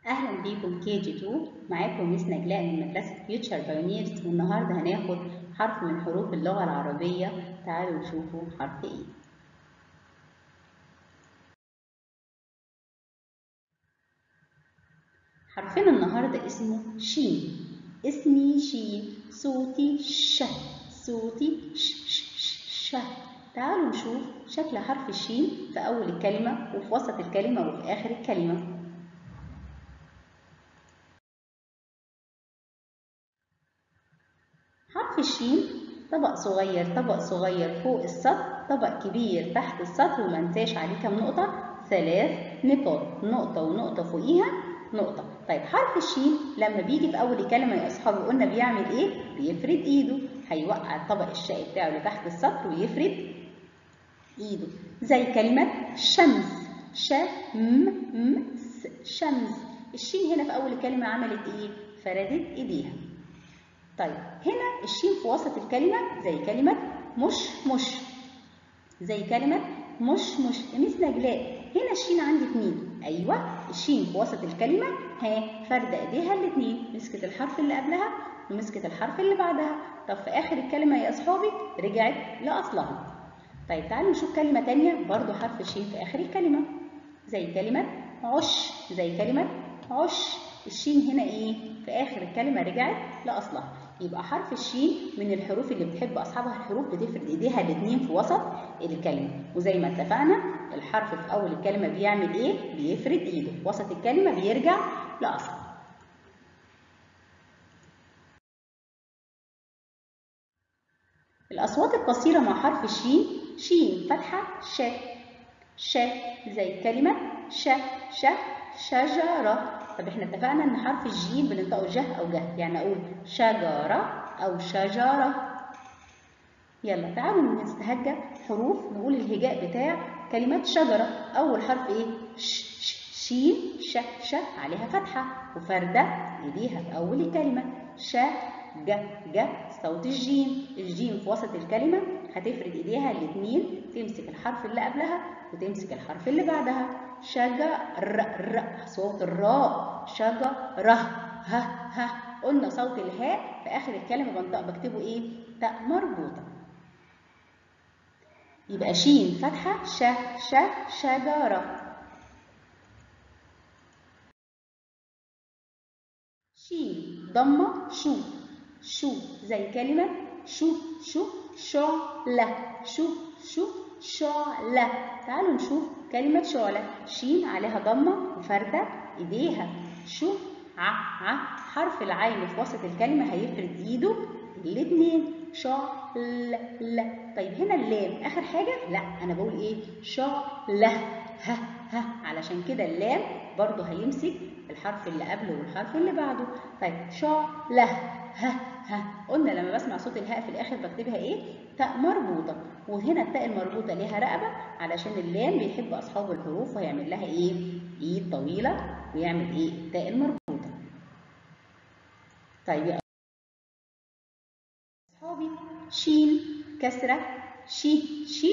أهلا بيكم كي جي 2 معاكم مس نجلاء من مدرسة فيوتشر بايونيرز والنهاردة هناخد حرف من حروف اللغة العربية تعالوا نشوفوا حرف إيه حرفنا النهاردة اسمه شين اسمي شين صوتي ش صوتي ش ش ش ش تعالوا نشوف شكل حرف الشين في أول الكلمة وفي وسط الكلمة وفي آخر الكلمة حرف الشين طبق صغير طبق صغير فوق السطر طبق كبير تحت السطر ومنساش عليه كام نقطة ثلاث نقاط نقطة ونقطة فوقيها نقطة طيب حرف الشين لما بيجي في أول الكلمة يا أصحابي قلنا بيعمل إيه؟ بيفرد إيده هيوقع الطبق الشقي بتاعه اللي تحت السطر ويفرد إيده زي كلمة شمس ش م م س شمس الشين هنا في أول الكلمة عملت إيه؟ فردت إيديها طيب هنا الشين في وسط الكلمة زي كلمة مش مش زي كلمة مش مش مس نجلاء هنا الشين عندي اتنين ايوه الشين في وسط الكلمة ها فردة ايديها الاتنين مسكت الحرف اللي قبلها ومسكت الحرف اللي بعدها طب في اخر الكلمة يا اصحابي رجعت لاصلها طيب تعالوا نشوف كلمة تانية برضو حرف الشين في اخر الكلمة زي كلمة عش زي كلمة عش الشين هنا ايه في اخر الكلمة رجعت لاصلها يبقى حرف الشين من الحروف اللي بتحب اصحابها الحروف بتفرد ايديها الاثنين في وسط الكلمه وزي ما اتفقنا الحرف في اول الكلمه بيعمل ايه بيفرد ايده في وسط الكلمه بيرجع لاصله الاصوات القصيره مع حرف الشين شين فتحه ش ش زي كلمه ش ش شجره طب احنا اتفقنا ان حرف الجيم بننطقه جه او جه يعني اقول شجره او شجره يلا تعالوا نستهجى حروف نقول الهجاء بتاع كلمه شجره اول حرف ايه ش ش شين ش ش عليها فتحه وفرده ايديها في اول الكلمه ش ج ج صوت الجيم الجيم في وسط الكلمه هتفرد ايديها الاثنين تمسك الحرف اللي قبلها وتمسك الحرف اللي بعدها شجر ر صوت الراء شجرة ه ه قلنا صوت الهاء في آخر الكلمة بنطق بكتبه إيه؟ تاء مربوطة يبقى شين فتحة ش ش شجرة شين ضمة شو شو زي كلمة شو شو شعلة شو شو شعلة تعالوا نشوف كلمة شعلة شين عليها ضمة وفردة إيديها شو ع ع حرف العين في وسط الكلمة هيفرد إيده الاتنين شعل ل طيب هنا اللام آخر حاجة لا أنا بقول إيه شعلة ه ه علشان كده اللام برضه هيمسك الحرف اللي قبله والحرف اللي بعده طيب شعلة ه ه قلنا لما بسمع صوت الهاء في الاخر بكتبها ايه تاء مربوطه وهنا التاء المربوطه ليها رقبه علشان اللام بيحب اصحاب الحروف ويعمل لها ايه ايد طويله ويعمل ايه التاء المربوطه طيب يا اصحابي شين كسره شي شي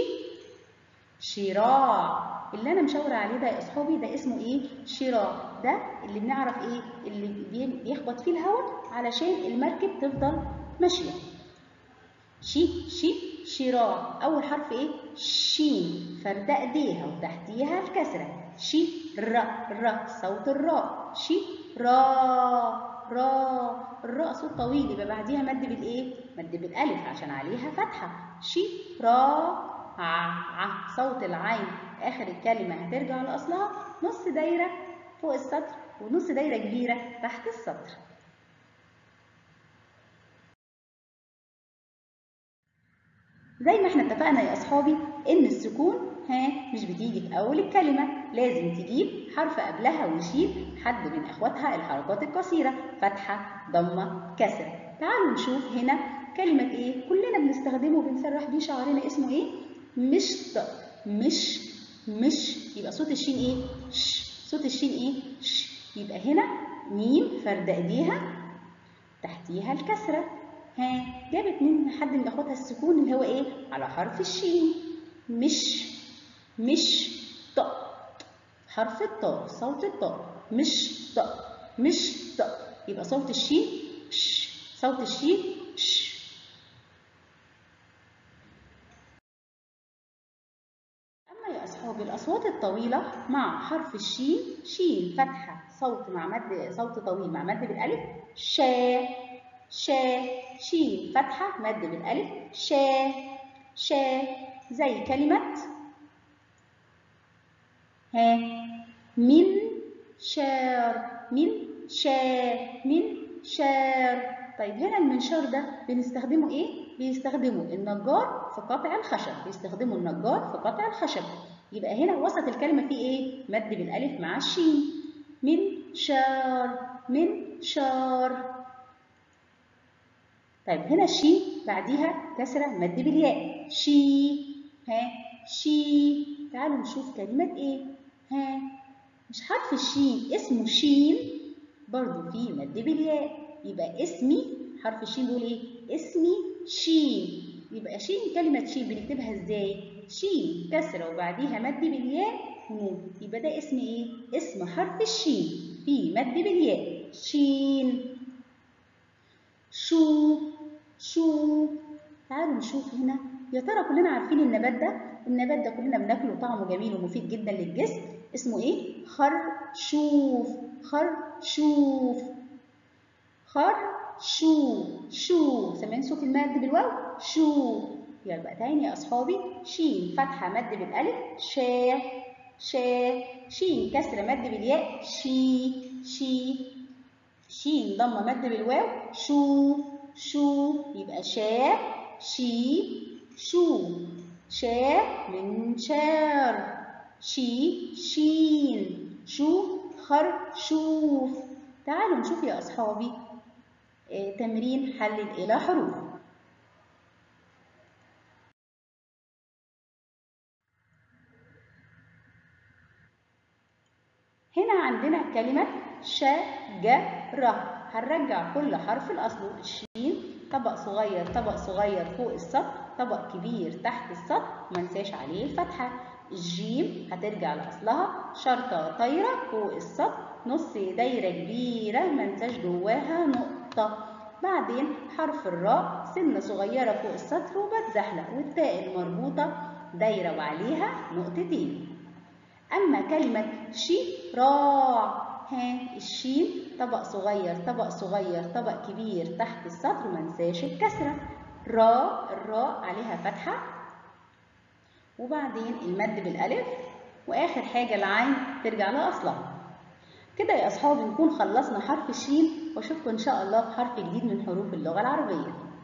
شراع اللي انا مشاوره عليه ده يا اصحابي ده اسمه ايه شراع ده اللي بنعرف ايه اللي بيخبط فيه الهواء علشان المركب تفضل ماشيه شي شي شراع اول حرف ايه شين فرده ايديها وتحتيها الكسره شي ر ر صوت الراء شي را را الراء صوت طويل يبقى بعديها مد بالايه مد بالالف عشان عليها فتحه شي را ع ع صوت العين اخر الكلمه هترجع لاصلها نص دايره فوق السطر ونص دايره كبيره تحت السطر زي ما احنا اتفقنا يا اصحابي ان السكون ها مش بتيجي في اول الكلمه لازم تجيب حرف قبلها ويشيل حد من اخواتها الحركات القصيره فتحه ضمه كسره تعالوا نشوف هنا كلمه ايه كلنا بنستخدمه وبنسرح بيه شعرنا اسمه ايه مشط مش مش يبقى صوت الشين ايه ش صوت الشين ايه ش يبقى هنا ميم فرد ايديها تحتيها الكسره ها جابت من حد من اخواتها السكون اللي هو ايه على حرف الشين مش مش ط حرف الطاء صوت الطاء مش ط مش ط يبقى صوت الشين ش صوت الشين ش أما يا أصحابي الأصوات الطويلة مع حرف الشين شين فتحة صوت مع مد صوت طويل مع مد بالألف شا شا شين فتحة مد بالألف شا شا زي كلمة ها من شار من شا من شار طيب هنا المنشار ده بنستخدمه ايه؟ بيستخدمه النجار في قطع الخشب بيستخدمه النجار في قطع الخشب يبقى هنا وسط الكلمة فيه ايه؟ مد بالألف مع الشين من شار من شار طيب هنا الشين بعديها كسرة مد بالياء شي ها شي تعالوا نشوف كلمة ايه ها مش حرف الشين اسمه شين برضو فيه مد بالياء يبقى اسمي حرف الشين دول ايه اسمي شين يبقى شين كلمة شين بنكتبها ازاي شين كسرة وبعديها مد بالياء ونون يبقى ده اسم ايه اسم حرف الشين فيه مد بالياء شين شو شو تعالوا نشوف هنا يا ترى كلنا عارفين النبات ده النبات ده كلنا بناكله طعمه جميل ومفيد جدا للجسم اسمه ايه خرشوف خرشوف خرشو شو سامعين صوت المد بالواو شو يلا بقى تاني يا اصحابي شين فتحه مد بالالف شا شا شين كسره مد بالياء شي شي شين ضمه مد بالواو شو شو يبقى شا شي شو شا من شار شي شين شو خرشوف تعالوا نشوف يا أصحابي آه تمرين حلل إلى حروف هنا عندنا كلمة شجرة هنرجع كل حرف لأصله الشين طبق صغير طبق صغير فوق السطر طبق كبير تحت السطر منساش عليه الفتحة الجيم هترجع لأصلها شرطة طايرة فوق السطر نص دايرة كبيرة منساش جواها نقطة بعدين حرف الراء سنة صغيرة فوق السطر وبتزحلق والتاء المربوطة دايرة وعليها نقطتين أما كلمة شراع ها الشين طبق صغير طبق صغير طبق كبير تحت السطر منساش الكسرة را الراء عليها فتحة وبعدين المد بالألف وآخر حاجة العين ترجع لأصلها كده يا أصحابي نكون خلصنا حرف الشين وأشوفكم إن شاء الله في حرف جديد من حروف اللغة العربية